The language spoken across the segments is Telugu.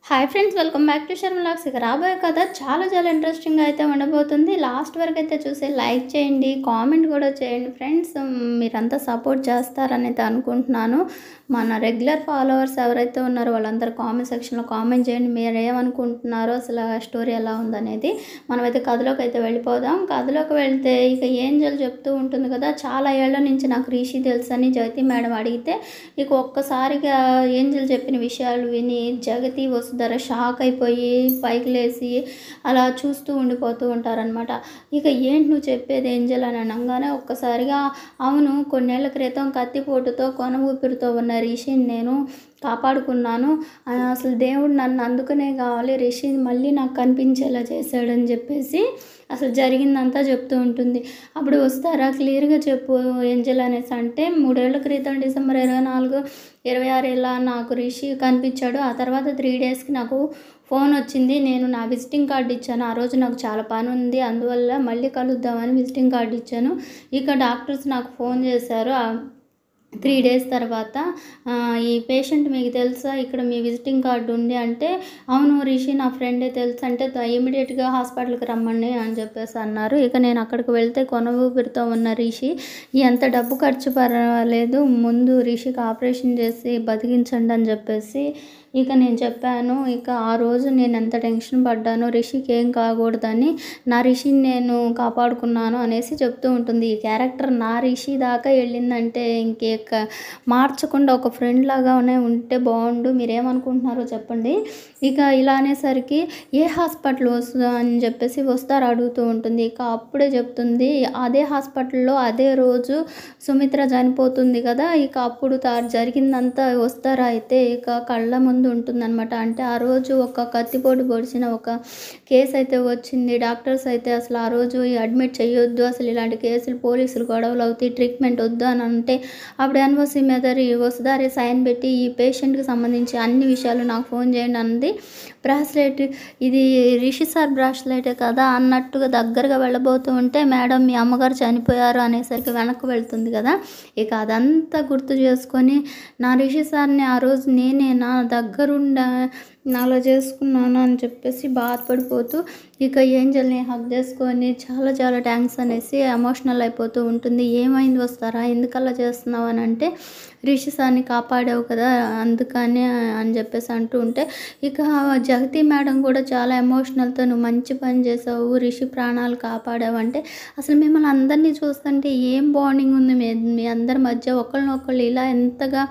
hi friends welcome back to Sharma లాక్స్ ఇక రాబోయే కథ చాలా చాలా ఇంట్రెస్టింగ్గా అయితే ఉండబోతుంది లాస్ట్ వరకు అయితే చూసి లైక్ చేయండి కామెంట్ కూడా చేయండి ఫ్రెండ్స్ మీరంతా సపోర్ట్ చేస్తారని అయితే అనుకుంటున్నాను మన రెగ్యులర్ ఫాలోవర్స్ ఎవరైతే ఉన్నారో వాళ్ళందరూ కామెంట్ సెక్షన్లో కామెంట్ చేయండి మీరు ఏమనుకుంటున్నారో అసలు ఆ స్టోరీ ఎలా ఉందనేది మనమైతే కథలోకి అయితే వెళ్ళిపోదాం కథలోకి వెళ్తే ఇక ఏంజల్ చెప్తూ ఉంటుంది కదా చాలా ఏళ్ల నుంచి నాకు రిషి తెలుసని జగతి మేడం అడిగితే ఇక ఒక్కసారిగా ఏంజల్ చెప్పిన విషయాలు విని జగతి వసుధర షాక్ అయిపోయి పైకి లేచి అలా చూస్తూ ఉండిపోతూ ఉంటారనమాట ఇక ఏంటి నువ్వు చెప్పేది ఏంజల్ అని అనగానే ఒక్కసారిగా అవును కొన్నేళ్ల క్రితం కత్తిపోటుతో కొన ఊపిరితో ఉన్న రిషిని నేను కాపాడుకున్నాను ఆ, అసలు దేవుడు నన్ను అందుకనే కావాలి రిషి మళ్ళీ నాకు కనిపించేలా చేశాడని చెప్పేసి అసలు జరిగిందంతా చెప్తూ ఉంటుంది అప్పుడు వస్తారా క్లియర్గా చెప్పు ఏంజల్ అనేసి అంటే మూడేళ్ల క్రితం డిసెంబర్ ఇరవై నాలుగు ఇరవై ఆరు ఇలా నాకు రిషి కనిపించాడు ఆ తర్వాత త్రీ డేస్కి నాకు ఫోన్ వచ్చింది నేను నా విజిటింగ్ కార్డు ఇచ్చాను ఆ రోజు నాకు చాలా పని ఉంది అందువల్ల మళ్ళీ కలుద్దామని విజిటింగ్ కార్డు ఇచ్చాను ఇక డాక్టర్స్ నాకు ఫోన్ చేశారు ఆ త్రీ డేస్ తర్వాత ఆ, ఈ పేషెంట్ మీకు తెలుసా ఇక్కడ మీ విజిటింగ్ కార్డు ఉంది అంటే అవును రిషి నా ఫ్రెండే తెలుసు అంటే ఇమీడియట్గా హాస్పిటల్కి రమ్మండి అని చెప్పేసి అన్నారు ఇక నేను అక్కడికి వెళ్తే కొన ఊపిరితో ఉన్న రిషి ఎంత డబ్బు ఖర్చు పర్వాలేదు ముందు రిషికి ఆపరేషన్ చేసి బతికించండి అని చెప్పేసి ఇక నేను చెప్పాను ఇక ఆ రోజు నేను ఎంత టెన్షన్ పడ్డాను రిషికి ఏం కాకూడదని నా రిషిని నేను కాపాడుకున్నాను అనేసి చెప్తూ ఉంటుంది ఈ క్యారెక్టర్ నా రిషి దాకా వెళ్ళిందంటే ఇంకే క- మార్చకుండా ఒక ఫ్రెండ్ లాగానే ఉంటే బాగుండు మీరేమనుకుంటున్నారో చెప్పండి ఇక ఇలా అనేసరికి ఏ హాస్పిటల్ వస్తుందో అని చెప్పేసి వస్తారు అడుగుతూ ఉంటుంది ఇక అప్పుడే చెప్తుంది అదే హాస్పిటల్లో అదే రోజు సుమిత్ర చనిపోతుంది కదా ఇక అప్పుడు తా జరిగిందంతా వస్తారా అయితే ఇక కళ్ళ ముందు ఉంటుందన్నమాట అంటే ఆ రోజు ఒక కత్తిపోటు పొడిచిన ఒక కేసు అయితే వచ్చింది డాక్టర్స్ అయితే అసలు ఆ రోజు అడ్మిట్ చేయొద్దు అసలు ఇలాంటి కేసులు పోలీసులు గొడవలు అవుతాయి ట్రీట్మెంట్ వద్దు అని అంటే అప్పుడు ఎన్ఓసి మీద వసుదారి సైన్ పెట్టి ఈ పేషెంట్కి సంబంధించి అన్ని విషయాలు నాకు ఫోన్ చేయండి అన్నది బ్రాస్లెట్ ఇది రిషి సార్ బ్రాస్లెటే కదా అన్నట్టుగా దగ్గరగా వెళ్ళబోతూ ఉంటే మేడం మీ అమ్మగారు చనిపోయారు అనేసరికి వెనక్కి వెళ్తుంది కదా ఇక అదంతా గుర్తు చేసుకొని నా రిషి సార్ని ఆ రోజు నేనే నా దగ్గరుండ అలా చేసుకున్నాను అని చెప్పేసి బాధపడిపోతూ ఇక ఏంజల్ని హక్ చేసుకొని చాలా చాలా థ్యాంక్స్ అనేసి ఎమోషనల్ అయిపోతూ ఉంటుంది ఏమైంది వస్తారా ఎందుకలా చేస్తున్నావు అని అంటే రిషి సార్ని కాపాడావు కదా అందుకని అని చెప్పేసి అంటూ ఉంటే ఇక జగతి మేడం కూడా చాలా ఎమోషనల్తో నువ్వు మంచి పని చేసావు రిషి ప్రాణాలు కాపాడావు అంటే అసలు మిమ్మల్ని అందరినీ చూస్తుంటే ఏం బాండింగ్ ఉంది మీ మీ అందరి మధ్య ఒకళ్ళనొకళ్ళు ఇలా ఎంతగా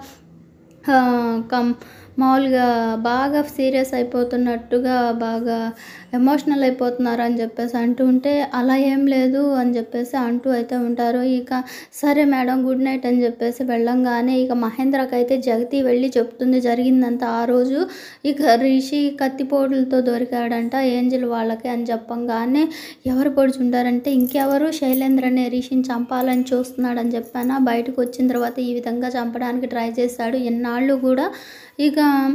ఆ, కం మామూలుగా బాగా సీరియస్ అయిపోతున్నట్టుగా బాగా ఎమోషనల్ అయిపోతున్నారు అని చెప్పేసి అంటూ ఉంటే అలా ఏం లేదు అని చెప్పేసి అంటూ అయితే ఉంటారు ఇక సరే మేడం గుడ్ నైట్ అని చెప్పేసి వెళ్ళంగానే ఇక మహేంద్రకి అయితే జగతి వెళ్ళి చెప్తుంది జరిగిందంతా ఆ రోజు ఇక రిషి కత్తిపోటులతో దొరికాడంట ఏంజల్ వాళ్ళకి అని చెప్పంగానే ఎవరు పొడుచుంటారంటే ఇంకెవరు శైలేంద్ర అనే రిషిని చంపాలని చూస్తున్నాడని చెప్పానా బయటకు వచ్చిన తర్వాత ఈ విధంగా చంపడానికి ట్రై చేశాడు ఎన్నాళ్ళు కూడా ఇక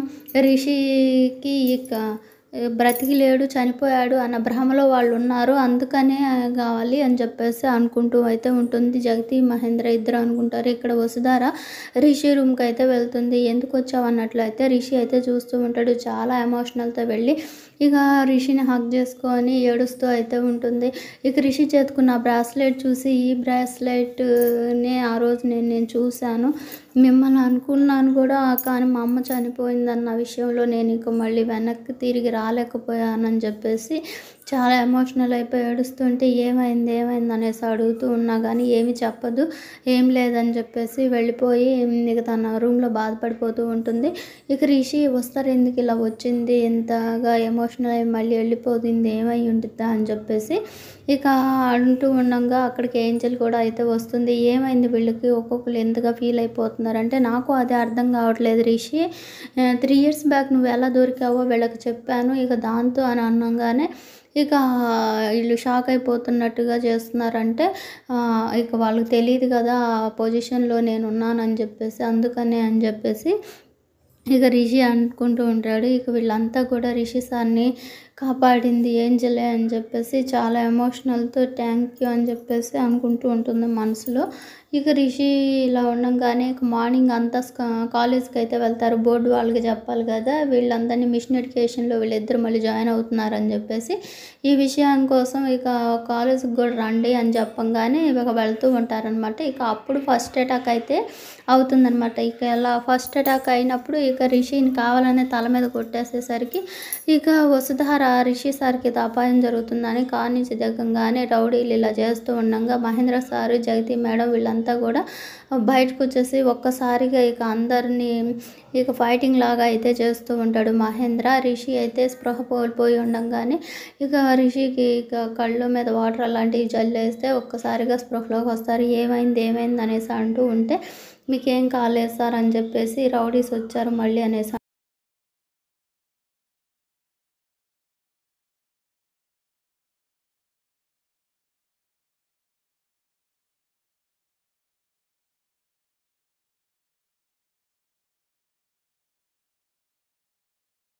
రిషికి ఇక బ్రతికి లేడు చనిపోయాడు అన్న భ్రమలో వాళ్ళు ఉన్నారు అందుకనే కావాలి అని చెప్పేసి అనుకుంటూ అయితే ఉంటుంది జగతి మహేంద్ర ఇద్దరు అనుకుంటారు ఇక్కడ వసుధార రిషి రూమ్కి అయితే వెళ్తుంది ఎందుకు వచ్చావు అన్నట్లయితే రిషి అయితే చూస్తూ ఉంటాడు చాలా ఎమోషనల్తో వెళ్ళి ఇక రిషిని హక్ చేసుకొని ఏడుస్తూ అయితే ఉంటుంది ఇక రిషి చేతుకున్న బ్రాస్లెట్ చూసి ఈ బ్రాస్లెట్ని ఆ రోజు నేను నేను చూశాను మిమ్మల్ని అనుకున్నాను కూడా కానీ మా అమ్మ చనిపోయిందన్న విషయంలో నేను ఇక మళ్ళీ వెనక్కి తిరిగి రాలేకపోయానని చెప్పేసి చాలా ఎమోషనల్ అయిపోయి ఏడుస్తుంటే ఏమైంది ఏమైంది అనేసి అడుగుతూ ఉన్నా కానీ ఏమి చెప్పదు ఏం లేదని చెప్పేసి వెళ్ళిపోయి ఇక తన రూమ్లో బాధపడిపోతూ ఉంటుంది ఇక రిషి వస్తారు ఎందుకు ఇలా వచ్చింది ఎంతగా ఎమోషనల్ అయ్యి మళ్ళీ వెళ్ళిపోతుంది ఏమై ఉంటుందా అని చెప్పేసి ఇక అంటూ ఉండగా అక్కడికి ఏంజల్ కూడా అయితే వస్తుంది ఏమైంది వీళ్ళకి ఒక్కొక్కరు ఎంతగా ఫీల్ అయిపోతున్నారంటే నాకు అదే అర్థం కావట్లేదు రిషి త్రీ ఇయర్స్ బ్యాక్ నువ్వు ఎలా దొరికావో వీళ్ళకి చెప్పాను ఇక దాంతో అని అనగానే ఇక వీళ్ళు షాక్ అయిపోతున్నట్టుగా చేస్తున్నారంటే ఆ, ఇక వాళ్ళకి తెలియదు కదా ఆ పొజిషన్లో నేను ఉన్నానని చెప్పేసి అందుకనే అని చెప్పేసి ఇక రిషి అనుకుంటూ ఉంటాడు ఇక వీళ్ళంతా కూడా రిషి సార్ని కాపాడింది ఏంజలే అని చెప్పేసి చాలా ఎమోషనల్తో థ్యాంక్ యూ అని చెప్పేసి అనుకుంటూ ఉంటుంది మనసులో ఇక రిషి ఇలా ఉండంగానే ఇక మార్నింగ్ అంతా స్క- కాలేజ్కి అయితే వెళ్తారు బోర్డు వాళ్ళకి చెప్పాలి కదా వీళ్ళందరినీ మిషన్ ఎడ్యుకేషన్లో వీళ్ళిద్దరు మళ్ళీ జాయిన్ అవుతున్నారని చెప్పేసి ఈ విషయం కోసం ఇక కాలేజ్కి కూడా రండి అని చెప్పంగానే ఇక వెళ్తూ ఉంటారనమాట ఇక అప్పుడు ఫస్ట్ అటాక్ అయితే అవుతుందన్నమాట ఇక ఇలా ఫస్ట్ అటాక్ అయినప్పుడు ఇక రిషిని కావాలనే తల మీద కొట్టేసేసరికి ఇక వసుధార రిషి సార్కి ఇది అపాయం జరుగుతుందని కార్ నుంచి దిగంగానే రౌడీలు ఇలా చేస్తూ ఉండగా మహేంద్ర సారు జగతి మేడం వీళ్ళంతా కూడా బయటకు వచ్చేసి ఒక్కసారిగా ఇక అందరినీ ఇక ఫైటింగ్ లాగా అయితే చేస్తూ ఉంటాడు మహేంద్ర రిషి అయితే స్పృహ కోల్పోయి ఉండగానే ఇక రిషికి ఇక కళ్ళు మీద వాటర్ అలాంటివి జల్లేస్తే ఒక్కసారిగా స్పృహలోకి వస్తారు ఏమైంది ఏమైంది అనేసి అంటూ ఉంటే మీకేం కాలేదు సార్ అని చెప్పేసి రౌడీస్ వచ్చారు మళ్ళీ అనేసి